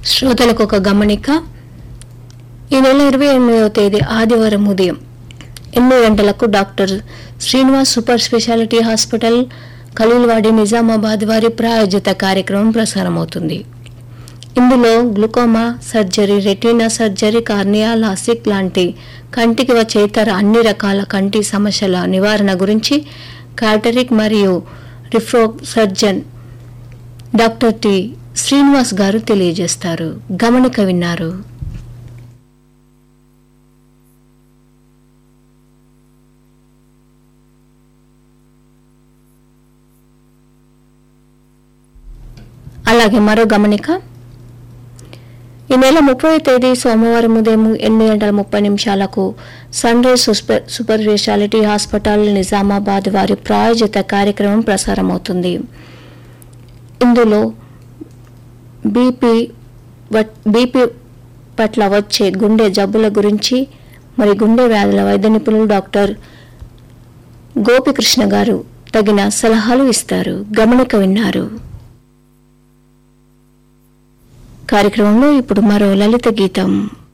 శ్రోతలకు ఒక గమనిక ఈ నెల ఇరవై ఎనిమిదవ తేదీ ఆదివారం ఉదయం ఎనిమిది గంటలకు doctor Srinivas super speciality hospital Khaleelwadi Nizamabad వారి ప్రాయోజిత కార్యక్రమం ప్రసారమవుతుంది ఇందులో glaucoma surgery retina surgery cornea LASIK లాంటి కంటికి వచ్చే ఇతర అన్ని రకాల కంటి సమస్యల నివారణ గురించి కాటరిక్ మరియు రిఫ్రో సర్జన్ డాక్టర్ టి శ్రీనివాస్ గారు తెలియజేస్తారు గమనిక విన్నారు అలాగే మరో గమనిక ఈ నెల ముప్పై తేదీ సోమవారం ఉదయం ఎనిమిది గంటల ముప్పై నిమిషాలకు Sunrise super super speciality hospital Nizamabad వారి ప్రాయోజిత కార్యక్రమం ప్రసారమవుతుంది ఇందులో బీపీ బీపీ పట్ల వచ్చే గుండె జబ్బుల గురించి మరి గుండె వ్యాధుల వైద్య నిపుణులు డాక్టర్ గోపికృష్ణ గారు తగిన సలహాలు ఇస్తారు గమనిక విన్నారు కార్యక్రమంలో ఇప్పుడు మరో లలిత గీతం